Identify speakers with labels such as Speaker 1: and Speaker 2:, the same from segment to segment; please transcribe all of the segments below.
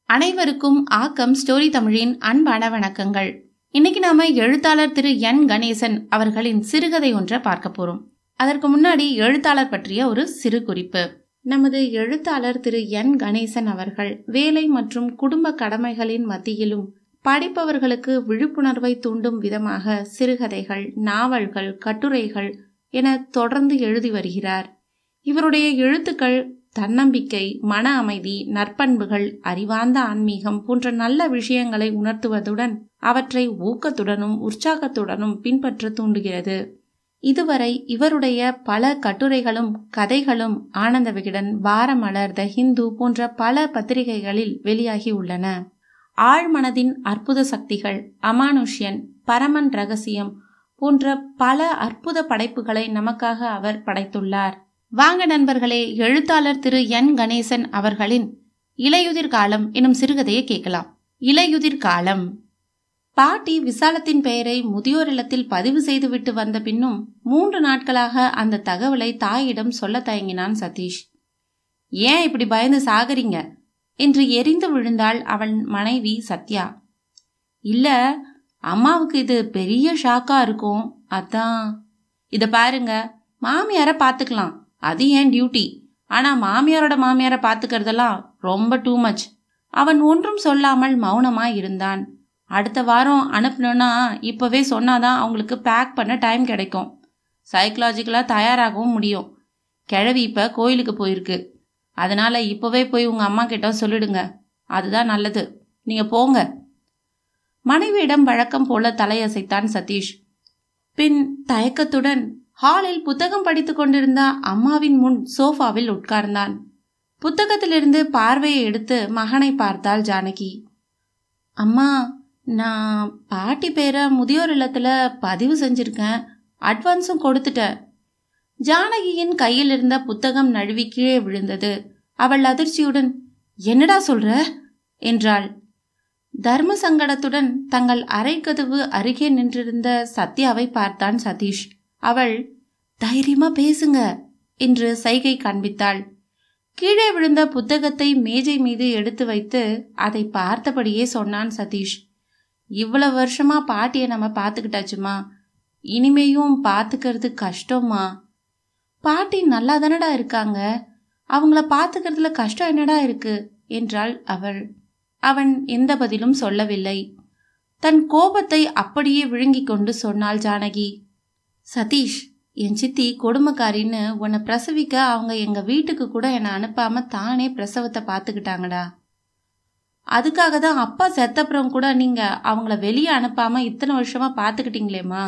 Speaker 1: அனைவருக்கும் ஆக்கம் ஸ்டோரி தமிழின் அன்பான வணக்கங்கள் இன்னைக்கு நாம எழுத்தாளர் திரு என் கணேசன் அவர்களின் சிறுகதை ஒன்றை பார்க்க போறோம் அதற்கு முன்னாடி எழுத்தாளர் பற்றிய ஒரு சிறு குறிப்பு நமது எழுத்தாளர் திரு என் கணேசன் அவர்கள் வேலை மற்றும் குடும்ப கடமைகளின் மத்தியிலும் படிப்பவர்களுக்கு விழிப்புணர்வை தூண்டும் விதமாக சிறுகதைகள் நாவல்கள் கட்டுரைகள் என தொடர்ந்து எழுதி வருகிறார் இவருடைய எழுத்துக்கள் தன்னம்பிக்கை மன அமைதி நற்பண்புகள் அறிவார்ந்த ஆன்மீகம் போன்ற நல்ல விஷயங்களை உணர்த்துவதுடன் அவற்றை ஊக்கத்துடனும் உற்சாகத்துடனும் பின்பற்ற தூண்டுகிறது இதுவரை இவருடைய பல கட்டுரைகளும் கதைகளும் ஆனந்த விகடன் வாரமலர் த ஹிந்து போன்ற பல பத்திரிகைகளில் வெளியாகி உள்ளன ஆழ்மனதின் அற்புத சக்திகள் அமானுஷ்யன் பரமன் ரகசியம் போன்ற பல அற்புத படைப்புகளை நமக்காக அவர் படைத்துள்ளார் வாங்க நண்பர்களே எழுத்தாளர் திரு என் கணேசன் அவர்களின் இலையுதிர் காலம் எனும் சிறுகதையை கேட்கலாம் இலையுதிர் காலம் பாட்டி விசாலத்தின் பெயரை முதியோர் இல்லத்தில் பதிவு செய்துவிட்டு வந்த பின்னும் மூன்று நாட்களாக அந்த தகவலை தாயிடம் சொல்ல தயங்கினான் சதீஷ் ஏன் இப்படி பயந்து சாகறீங்க என்று எரிந்து விழுந்தாள் அவன் மனைவி சத்யா இல்ல அம்மாவுக்கு இது பெரிய ஷாக்கா இருக்கும் அதான் இத பாருங்க மாமியார பாத்துக்கலாம் அது ஏன் டியூட்டி ஆனா மாமியாரோட மாமியாரை பாத்துக்கிறதெல்லாம் ரொம்ப டூ மச் அவன் ஒன்றும் சொல்லாமல் மௌனமா இருந்தான் அடுத்த வாரம் அனுப்பணும்னா இப்பவே சொன்னாதான் அவங்களுக்கு பேக் பண்ண டைம் கிடைக்கும் சைக்கலாஜிக்கலா தயாராகவும் முடியும் கிழவி இப்ப கோயிலுக்கு போயிருக்கு அதனால இப்பவே போய் உங்க அம்மா கிட்ட சொல்லிடுங்க அதுதான் நல்லது நீங்க போங்க மனைவியிடம் வழக்கம் போல தலையசைத்தான் சதீஷ் பின் தயக்கத்துடன் ஹாலில் புத்தகம் படித்துக் கொண்டிருந்த அம்மாவின் முன் சோஃபாவில் உட்கார்ந்தான் புத்தகத்திலிருந்து பார்வையை எடுத்து மகனை பார்த்தாள் ஜானகி அம்மா நான் பாட்டி பேரை முதியோர் இல்லத்துல பதிவு செஞ்சிருக்கேன் அட்வான்ஸும் கொடுத்துட்டேன் ஜானகியின் கையில் இருந்த புத்தகம் நழுவி கீழே விழுந்தது அவள் அதிர்ச்சியுடன் என்னடா சொல்ற என்றாள் தர்ம சங்கடத்துடன் தங்கள் அறைக்கதவு அருகே நின்றிருந்த சத்யாவை பார்த்தான் சதீஷ் அவள் தைரியமா பேசுங்க என்று சைகை காண்பித்தாள் கீழே விழுந்த புத்தகத்தை மேஜை மீது எடுத்து வைத்து அதை பார்த்தபடியே சொன்னான் சதீஷ் இவ்வளவு வருஷமா பாட்டியை நம்ம பார்த்துக்கிட்டாச்சுமா இனிமேயும் பார்த்துக்கிறது கஷ்டமா பாட்டி நல்லா தானடா இருக்காங்க அவங்கள பார்த்துக்கிறதுல கஷ்டம் என்னடா இருக்கு என்றாள் அவள் அவன் எந்த பதிலும் சொல்லவில்லை தன் கோபத்தை அப்படியே விழுங்கிக் கொண்டு சொன்னாள் ஜானகி சதீஷ் என் சித்தி கொடுமைக்காரின்னு உன்னை பிரசவிக்க அவங்க எங்க வீட்டுக்கு கூட என்னை அனுப்பாம தானே பிரசவத்தை பார்த்துக்கிட்டாங்கடா அதுக்காக தான் அப்பா செத்தப்புறம் கூட நீங்க அவங்கள வெளியே அனுப்பாம இத்தனை வருஷமா பார்த்துக்கிட்டீங்களேம்மா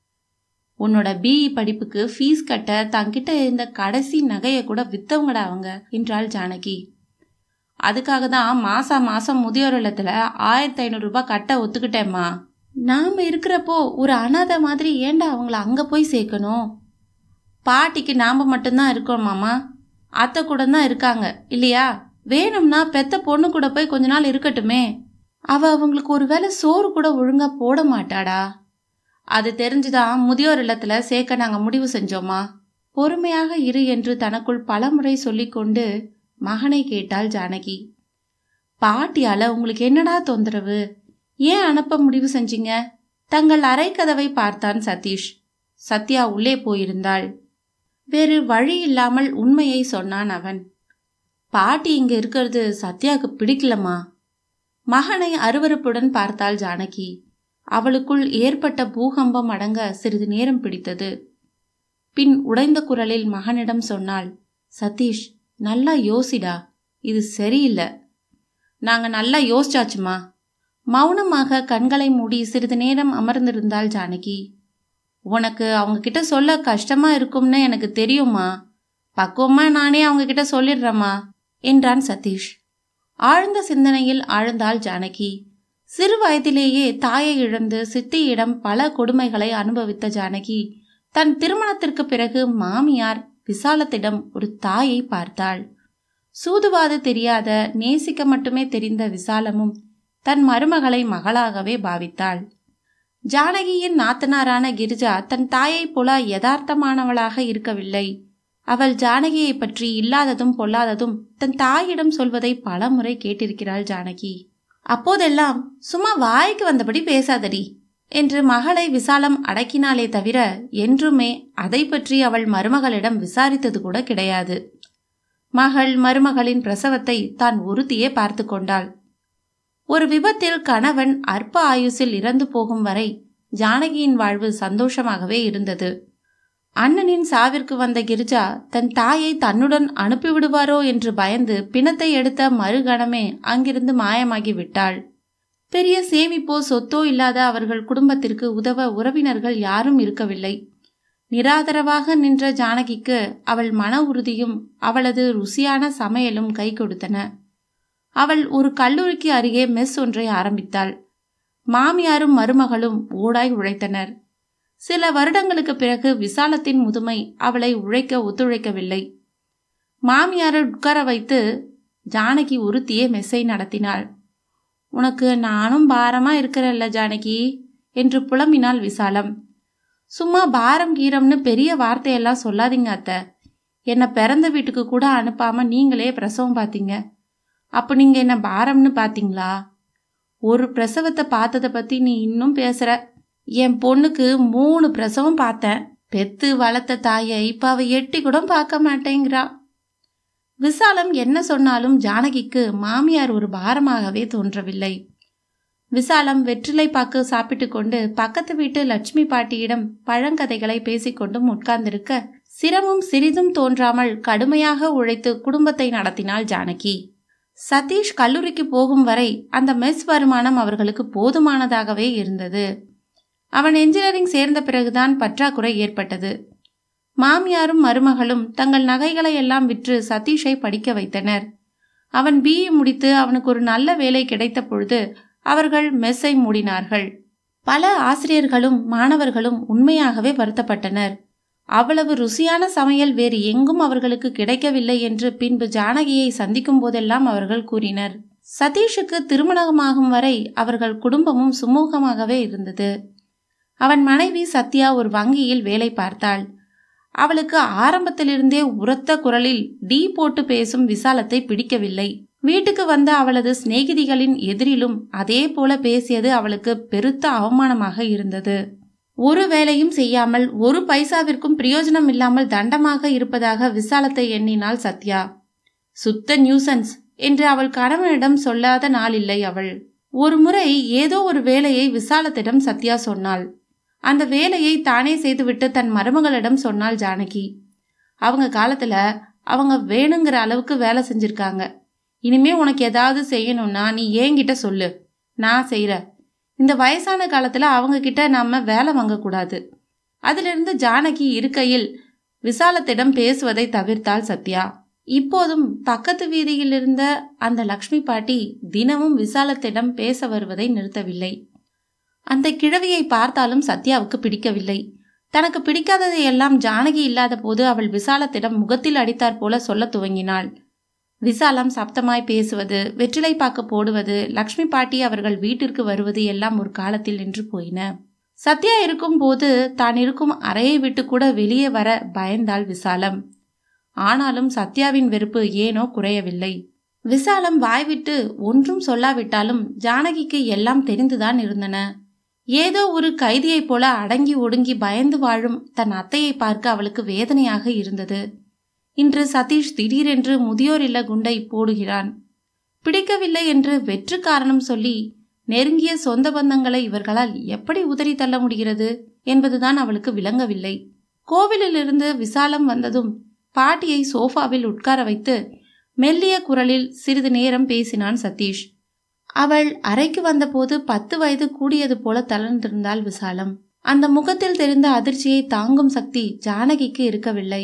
Speaker 1: உன்னோட பிஇ படிப்புக்கு ஃபீஸ் கட்ட தங்கிட்ட இருந்த கடைசி நகையை கூட வித்தவங்கடா அவங்க என்றாள் ஜானகி அதுக்காக தான் மாசா மாசம் முதியோர் இல்லத்துல ஆயிரத்தி ஐநூறு ரூபாய் கட்ட ஒத்துக்கிட்டேம்மா நாம இருக்கிறப்போ ஒரு அனாதை மாதிரி ஏன்டா அவங்கள அங்க போய் சேர்க்கணும் பாட்டிக்கு நாம மட்டும்தான் இருக்கோம் மாமா அத்தை கூட தான் இருக்காங்க இல்லையா வேணும்னா பெத்த பொண்ணு கூட போய் கொஞ்ச நாள் இருக்கட்டுமே அவ அவங்களுக்கு ஒரு வேளை சோறு கூட ஒழுங்கா போட மாட்டாடா அது தெரிஞ்சுதான் முதியோர் இல்லத்துல சேர்க்க நாங்க முடிவு செஞ்சோமா பொறுமையாக இரு என்று தனக்குள் பலமுறை சொல்லிக்கொண்டு மகனை கேட்டாள் ஜானகி பாட்டியால உங்களுக்கு என்னடா தொந்தரவு ஏன் அனுப்ப முடிவு செஞ்சீங்க தங்கள் அறை கதவை பார்த்தான் சதீஷ் சத்யா உள்ளே போயிருந்தாள் வேறு வழி இல்லாமல் உண்மையை சொன்னான் அவன் பாட்டி இங்க இருக்கிறது சத்யாவுக்கு பிடிக்கலமா மகனை அருவருப்புடன் பார்த்தாள் ஜானகி அவளுக்குள் ஏற்பட்ட பூகம்பம் அடங்க சிறிது நேரம் பிடித்தது பின் உடைந்த குரலில் மகனிடம் சொன்னாள் சதீஷ் நல்லா யோசிடா இது சரியில்லை நாங்க நல்லா யோசிச்சாச்சுமா மௌனமாக கண்களை மூடி சிறிது நேரம் அமர்ந்திருந்தாள் ஜானகி உனக்கு அவங்க கிட்ட சொல்ல கஷ்டமா இருக்கும்னு எனக்கு தெரியுமா பக்குவமா நானே அவங்க கிட்ட சொல்லிடுறேம்மா என்றான் சதீஷ் ஆழ்ந்த சிந்தனையில் ஆழ்ந்தாள் ஜானகி சிறு வயதிலேயே தாயை இழந்து சித்தியிடம் பல கொடுமைகளை அனுபவித்த ஜானகி தன் திருமணத்திற்கு பிறகு மாமியார் விசாலத்திடம் ஒரு தாயை பார்த்தாள் சூதுவாது தெரியாத நேசிக்க மட்டுமே தெரிந்த விசாலமும் தன் மருமகளை மகளாகவே பாவித்தாள் ஜானகியின் நாத்தனாரான கிரிஜா தன் தாயைப் போல யதார்த்தமானவளாக இருக்கவில்லை அவள் ஜானகியை பற்றி இல்லாததும் பொல்லாததும் தன் தாயிடம் சொல்வதை பலமுறை கேட்டிருக்கிறாள் ஜானகி அப்போதெல்லாம் சும்மா வாய்க்கு வந்தபடி பேசாதடி என்று மகளை விசாலம் அடக்கினாலே தவிர என்றுமே அதை பற்றி அவள் மருமகளிடம் விசாரித்தது கூட கிடையாது மகள் மருமகளின் பிரசவத்தை தான் ஒருத்தியே பார்த்து கொண்டாள் ஒரு விபத்தில் கணவன் அற்ப ஆயுசில் இறந்து போகும் வரை ஜானகியின் வாழ்வு சந்தோஷமாகவே இருந்தது அண்ணனின் சாவிற்கு வந்த கிரிஜா தன் தாயை தன்னுடன் அனுப்பிவிடுவாரோ என்று பயந்து பிணத்தை எடுத்த மறுகணமே அங்கிருந்து மாயமாகி விட்டாள் பெரிய சேமிப்போ சொத்தோ இல்லாத அவர்கள் குடும்பத்திற்கு உதவ உறவினர்கள் யாரும் இருக்கவில்லை நிராதரவாக நின்ற ஜானகிக்கு அவள் மன உறுதியும் அவளது ருசியான சமையலும் கை கொடுத்தன அவள் ஒரு கல்லூரிக்கு அருகே மெஸ் ஒன்றை ஆரம்பித்தாள் மாமியாரும் மருமகளும் ஓடாய் உழைத்தனர் சில வருடங்களுக்கு பிறகு விசாலத்தின் முதுமை அவளை உழைக்க ஒத்துழைக்கவில்லை மாமியாரை உட்கார வைத்து ஜானகி ஒருத்தியே மெஸ்ஸை நடத்தினாள் உனக்கு நானும் பாரமா இருக்கிறல்ல ஜானகி என்று புலம்பினாள் விசாலம் சும்மா பாரம் கீரம்னு பெரிய வார்த்தையெல்லாம் சொல்லாதீங்க அத்தை என்னை பிறந்த வீட்டுக்கு கூட அனுப்பாம நீங்களே பிரசவம் பார்த்தீங்க அப்போ நீங்க என்ன பாரம்னு பார்த்தீங்களா ஒரு பிரசவத்தை பார்த்ததை பத்தி நீ இன்னும் பேசுற என் பொண்ணுக்கு மூணு பிரசவம் பார்த்தேன் பெத்து வளர்த்த தாயை இப்ப அவ எட்டி கூட பார்க்க மாட்டேங்கிறா விசாலம் என்ன சொன்னாலும் ஜானகிக்கு மாமியார் ஒரு பாரமாகவே தோன்றவில்லை விசாலம் வெற்றிலை பாக்கு சாப்பிட்டு கொண்டு பக்கத்து வீட்டு லட்சுமி பாட்டியிடம் பழங்கதைகளை பேசிக்கொண்டும் உட்கார்ந்திருக்க சிரமும் சிறிதும் தோன்றாமல் கடுமையாக உழைத்து குடும்பத்தை நடத்தினாள் ஜானகி சதீஷ் கல்லூரிக்கு போகும் வரை அந்த மெஸ் வருமானம் அவர்களுக்கு போதுமானதாகவே இருந்தது அவன் என்ஜினியரிங் சேர்ந்த பிறகுதான் பற்றாக்குறை ஏற்பட்டது மாமியாரும் மருமகளும் தங்கள் நகைகளை எல்லாம் விற்று சதீஷை படிக்க வைத்தனர் அவன் பிஇ முடித்து அவனுக்கு ஒரு நல்ல வேலை கிடைத்த பொழுது அவர்கள் மெஸ்ஸை மூடினார்கள் பல ஆசிரியர்களும் மாணவர்களும் உண்மையாகவே வருத்தப்பட்டனர் அவ்வளவு ருசியான சமையல் வேறு எங்கும் அவர்களுக்கு கிடைக்கவில்லை என்று பின்பு ஜானகியை சந்திக்கும் போதெல்லாம் அவர்கள் கூறினர் சதீஷுக்கு திருமணமாகும் வரை அவர்கள் குடும்பமும் சுமூகமாகவே இருந்தது அவன் மனைவி சத்யா ஒரு வங்கியில் வேலை பார்த்தாள் அவளுக்கு ஆரம்பத்திலிருந்தே உரத்த குரலில் டீ போட்டு பேசும் விசாலத்தை பிடிக்கவில்லை வீட்டுக்கு வந்த அவளது சிநேகிதிகளின் எதிரிலும் அதே போல பேசியது அவளுக்கு பெருத்த அவமானமாக இருந்தது ஒரு வேலையும் செய்யாமல் ஒரு பைசாவிற்கும் பிரயோஜனம் இல்லாமல் தண்டமாக இருப்பதாக விசாலத்தை எண்ணினாள் சத்யா சுத்த நியூசன்ஸ் என்று அவள் கணவனிடம் சொல்லாத நாளில்லை அவள் ஒரு முறை ஏதோ ஒரு வேலையை விசாலத்திடம் சத்யா சொன்னாள் அந்த வேலையை தானே செய்துவிட்டு தன் மருமகளிடம் சொன்னாள் ஜானகி அவங்க காலத்துல அவங்க வேணுங்கிற அளவுக்கு வேலை செஞ்சிருக்காங்க இனிமே உனக்கு ஏதாவது செய்யணும்னா நீ ஏங்கிட்ட சொல்லு நான் செய்யற இந்த வயசான காலத்துல அவங்க கிட்ட நாம வேலை வாங்கக்கூடாது அதிலிருந்து ஜானகி இருக்கையில் விசாலத்திடம் பேசுவதை தவிர்த்தாள் சத்யா இப்போதும் பக்கத்து வீதியில் இருந்த அந்த லக்ஷ்மி பாட்டி தினமும் விசாலத்திடம் பேச வருவதை நிறுத்தவில்லை அந்த கிழவியை பார்த்தாலும் சத்யாவுக்கு பிடிக்கவில்லை தனக்கு பிடிக்காததை எல்லாம் ஜானகி இல்லாத போது அவள் விசாலத்திடம் முகத்தில் அடித்தாற் போல சொல்ல துவங்கினாள் விசாலம் சப்தமாய் பேசுவது வெற்றிலை பாக்கு போடுவது லக்ஷ்மி பாட்டி அவர்கள் வீட்டிற்கு வருவது எல்லாம் ஒரு காலத்தில் நின்று போயின சத்யா இருக்கும் போது தான் இருக்கும் அறையை விட்டு கூட வெளியே வர பயந்தாள் விசாலம் ஆனாலும் சத்யாவின் வெறுப்பு ஏனோ குறையவில்லை விசாலம் வாய்விட்டு ஒன்றும் சொல்லாவிட்டாலும் ஜானகிக்கு எல்லாம் தெரிந்துதான் இருந்தன ஏதோ ஒரு கைதியைப் போல அடங்கி ஒடுங்கி பயந்து வாழும் தன் அத்தையை பார்க்க அவளுக்கு வேதனையாக இருந்தது இன்று சதீஷ் திடீரென்று முதியோர் இல்ல குண்டை போடுகிறான் பிடிக்கவில்லை என்று வெற்று காரணம் சொல்லி நெருங்கிய சொந்த பந்தங்களை இவர்களால் எப்படி உதறி தள்ள முடிகிறது என்பதுதான் அவளுக்கு விளங்கவில்லை கோவிலிலிருந்து விசாலம் வந்ததும் பாட்டியை சோஃபாவில் உட்கார வைத்து மெல்லிய குரலில் சிறிது நேரம் பேசினான் சதீஷ் அவள் அறைக்கு வந்தபோது பத்து வயது கூடியது போல தளர்ந்திருந்தாள் விசாலம் அந்த முகத்தில் தெரிந்த அதிர்ச்சியை தாங்கும் சக்தி ஜானகிக்கு இருக்கவில்லை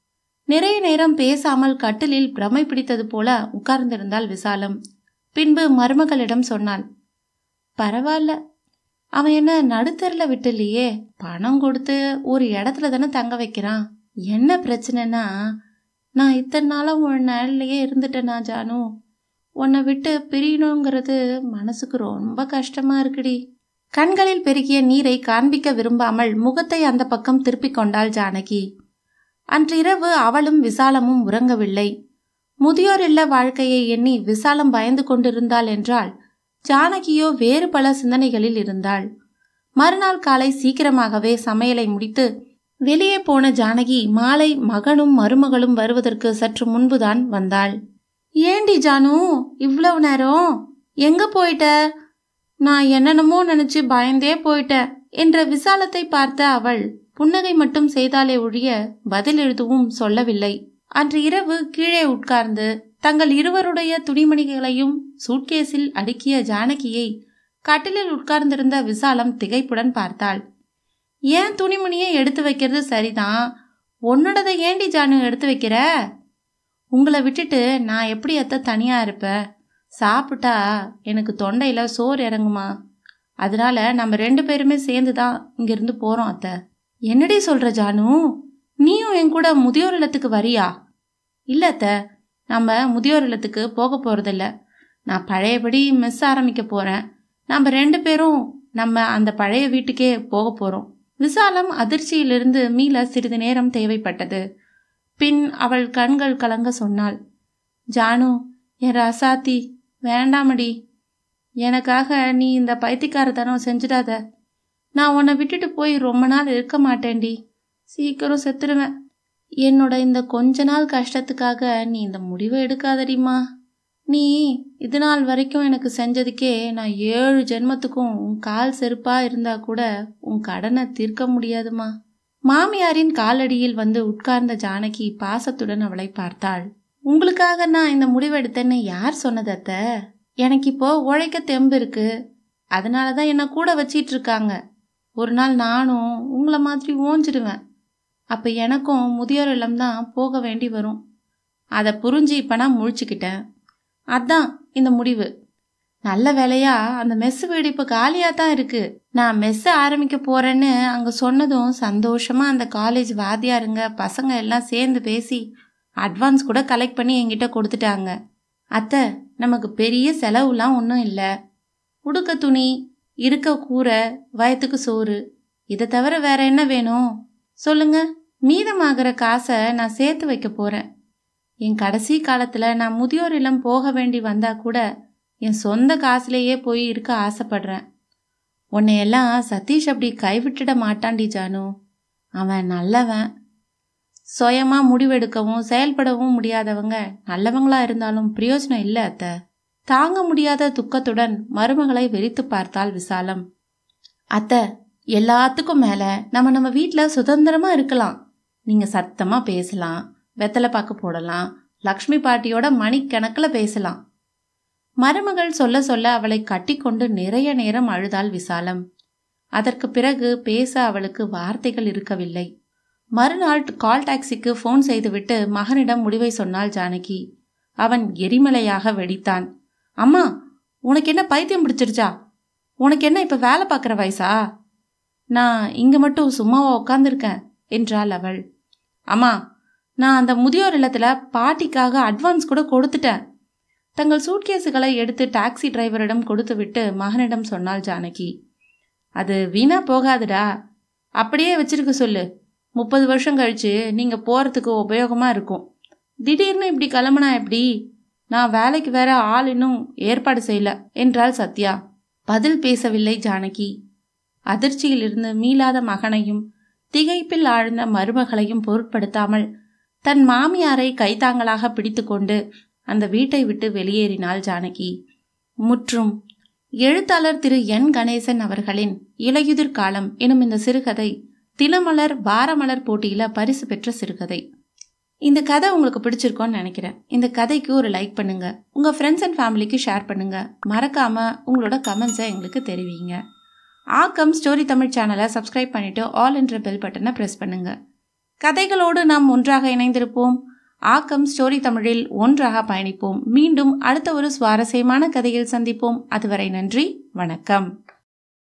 Speaker 1: நிறைய நேரம் பேசாமல் கட்டிலில் பிரமை பிடித்தது போல உட்கார்ந்திருந்தாள் விசாலம் பின்பு மருமகளிடம் சொன்னாள் பரவாயில்ல அவன் என்ன நடுத்தரில் விட்டுலையே பணம் கொடுத்து ஒரு இடத்துல தானே தங்க வைக்கிறான் என்ன பிரச்சனைனா நான் இத்தனை நாளாக உன் நிலையிலேயே இருந்துட்டேனா ஜானு உன்னை விட்டு பிரியணுங்கிறது மனசுக்கு ரொம்ப கஷ்டமா இருக்குடி கண்களில் பெருகிய நீரை காண்பிக்க விரும்பாமல் முகத்தை அந்த பக்கம் திருப்பிக் கொண்டாள் ஜானகி அன்றிரவு அவளும் விசாலமும் உறங்கவில்லை முதியோர் இல்ல வாழ்க்கையை எண்ணி விசாலம் பயந்து கொண்டிருந்தாள் என்றால் ஜானகியோ வேறு பல சிந்தனைகளில் இருந்தாள் மறுநாள் காலை சீக்கிரமாகவே சமையலை முடித்து வெளியே போன ஜானகி மாலை மகனும் மருமகளும் வருவதற்கு சற்று முன்புதான் வந்தாள் ஏண்டி ஜானு இவ்வளவு நேரம் எங்க போயிட்ட நான் என்னென்னமோ நினைச்சு பயந்தே போயிட்டேன் என்ற விசாலத்தை பார்த்த அவள் புன்னகை மட்டும் செய்தாலே ஒழிய பதில் எழுதுவும் சொல்லவில்லை அன்று இரவு கீழே உட்கார்ந்து தங்கள் இருவருடைய துணிமணிகளையும் சூட்கேஸில் அடுக்கிய ஜானகியை கட்டிலில் உட்கார்ந்திருந்த விசாலம் திகைப்புடன் பார்த்தாள் ஏன் துணிமணியை எடுத்து வைக்கிறது சரிதான் உன்னோடதை ஏண்டி ஜானு எடுத்து வைக்கிற உங்களை விட்டுட்டு நான் எப்படி அத்த தனியா இருப்பேன் சாப்பிட்டா எனக்கு தொண்டையில சோறு இறங்குமா அதனால நம்ம ரெண்டு பேருமே சேர்ந்து தான் இங்கிருந்து போறோம் அத்த என்னடி சொல்ற ஜானு நீயும் என் கூட முதியோர் இல்லத்துக்கு வரியா இல்ல அத்த நம்ம முதியோர் இல்லத்துக்கு போக போறதில்ல நான் பழையபடி மெஸ் ஆரம்பிக்க போறேன் நம்ம ரெண்டு பேரும் நம்ம அந்த பழைய வீட்டுக்கே போக போறோம் விசாலம் அதிர்ச்சியிலிருந்து மீள சிறிது நேரம் தேவைப்பட்டது பின் அவள் கண்கள் கலங்க சொன்னாள் ஜானு என் ராசாத்தி வேண்டாமடி எனக்காக நீ இந்த பைத்தியக்காரத்தனம் செஞ்சிடாத நான் உன்னை விட்டுட்டு போய் ரொம்ப நாள் இருக்க மாட்டேன்டி சீக்கிரம் செத்துருவேன் என்னோட இந்த கொஞ்ச நாள் கஷ்டத்துக்காக நீ இந்த முடிவை எடுக்காதடிமா நீ இது நாள் வரைக்கும் எனக்கு செஞ்சதுக்கே நான் ஏழு ஜென்மத்துக்கும் உன் கால் செருப்பா இருந்தா கூட உன் கடனை தீர்க்க முடியாதுமா மாமியாரின் காலடியில் வந்து உட்கார்ந்த ஜானகி பாசத்துடன் அவளை பார்த்தாள் உங்களுக்காக நான் இந்த முடிவெடுத்தேன்னு யார் சொன்னது அத்த எனக்கு இப்போ உழைக்க தெம்பு இருக்கு அதனால தான் என்னை கூட வச்சிட்டு இருக்காங்க ஒரு நாள் நானும் உங்களை மாதிரி ஓஞ்சிடுவேன் அப்போ எனக்கும் முதியோர் இல்லம் தான் போக வேண்டி வரும் அதை புரிஞ்சு இப்போ நான் முழிச்சுக்கிட்டேன் அதான் இந்த முடிவு நல்ல வேலையா அந்த மெஸ் வீடு இப்போ காலியாக தான் இருக்கு நான் மெஸ்ஸை ஆரம்பிக்க போறேன்னு அங்கே சொன்னதும் சந்தோஷமா அந்த காலேஜ் வாத்தியாருங்க பசங்க எல்லாம் சேர்ந்து பேசி அட்வான்ஸ் கூட கலெக்ட் பண்ணி என்கிட்ட கொடுத்துட்டாங்க அத்தை நமக்கு பெரிய செலவுலாம் ஒன்றும் இல்லை உடுக்க துணி இருக்க கூரை வயத்துக்கு சோறு இதை தவிர வேற என்ன வேணும் சொல்லுங்க மீதமாகிற காசை நான் சேர்த்து வைக்க போறேன் என் கடைசி காலத்துல நான் முதியோர் இல்லம் போக வேண்டி வந்தா கூட என் சொந்த காசுலேயே போய் இருக்க ஆசைப்படுறேன் உன்னையெல்லாம் சதீஷ் அப்படி கைவிட்டுட மாட்டான்டி ஜானு அவன் நல்லவன் சுயமா முடிவெடுக்கவும் செயல்படவும் முடியாதவங்க நல்லவங்களா இருந்தாலும் பிரயோஜனம் இல்லை அத்த தாங்க முடியாத துக்கத்துடன் மருமகளை வெறித்து பார்த்தாள் விசாலம் அத்த எல்லாத்துக்கும் மேல நம்ம நம்ம வீட்டில் சுதந்திரமா இருக்கலாம் நீங்க சத்தமா பேசலாம் வெத்தலை பாக்கு போடலாம் லக்ஷ்மி பாட்டியோட மணிக்கணக்கில் பேசலாம் மருமகள் சொல்ல சொல்ல அவளை கட்டிக்கொண்டு நிறைய நேரம் அழுதாள் விசாலம் அதற்கு பிறகு பேச அவளுக்கு வார்த்தைகள் இருக்கவில்லை மறுநாள் கால் டாக்ஸிக்கு ஃபோன் செய்துவிட்டு மகனிடம் முடிவை சொன்னாள் ஜானகி அவன் எரிமலையாக வெடித்தான் அம்மா உனக்கு என்ன பைத்தியம் பிடிச்சிருச்சா உனக்கு என்ன இப்ப வேலை பார்க்குற வயசா நான் இங்க மட்டும் சும்மாவா உட்காந்துருக்கேன் என்றாள் அவள் அம்மா நான் அந்த முதியோர் இல்லத்துல பாட்டிக்காக அட்வான்ஸ் கூட கொடுத்துட்டேன் தங்கள் சூட்கேஸுகளை எடுத்து டாக்ஸி டிரைவரிடம் கொடுத்துவிட்டு மகனிடம் சொன்னாள் ஜானகி அது வீணா போகாதுடா அப்படியே வச்சிருக்க சொல்லு முப்பது வருஷம் கழிச்சு நீங்க போறதுக்கு உபயோகமா இருக்கும் திடீர்னு இப்படி கிளம்புனா எப்படி நான் வேலைக்கு வேற ஆள் இன்னும் ஏற்பாடு செய்யல என்றாள் சத்யா பதில் பேசவில்லை ஜானகி அதிர்ச்சியிலிருந்து மீளாத மகனையும் திகைப்பில் ஆழ்ந்த மருமகளையும் பொருட்படுத்தாமல் தன் மாமியாரை கைத்தாங்களாக பிடித்துக்கொண்டு அந்த வீட்டை விட்டு வெளியேறினாள் ஜானகி முற்றும் எழுத்தாளர் திரு என் கணேசன் அவர்களின் இலையுதிர் காலம் எனும் இந்த சிறுகதை தினமலர் வாரமலர் போட்டியில பரிசு பெற்ற சிறுகதை இந்த கதை உங்களுக்கு பிடிச்சிருக்கோன்னு நினைக்கிறேன் இந்த கதைக்கு ஒரு லைக் பண்ணுங்க உங்க ஃப்ரெண்ட்ஸ் அண்ட் ஃபேமிலிக்கு ஷேர் பண்ணுங்க மறக்காம உங்களோட கமெண்ட்ஸை எங்களுக்கு தெரிவிங்க ஆக்கம் ஸ்டோரி தமிழ் சேனலை சப்ஸ்கிரைப் பண்ணிட்டு ஆல் என்ற பெல் பட்டனை ப்ரெஸ் பண்ணுங்க கதைகளோடு நாம் ஒன்றாக இணைந்திருப்போம் ஆக்கம் ஸ்டோரி தமிழில் ஒன்றாக பயணிப்போம் மீண்டும் அடுத்த ஒரு சுவாரஸ்யமான கதையில் சந்திப்போம் அதுவரை நன்றி வணக்கம்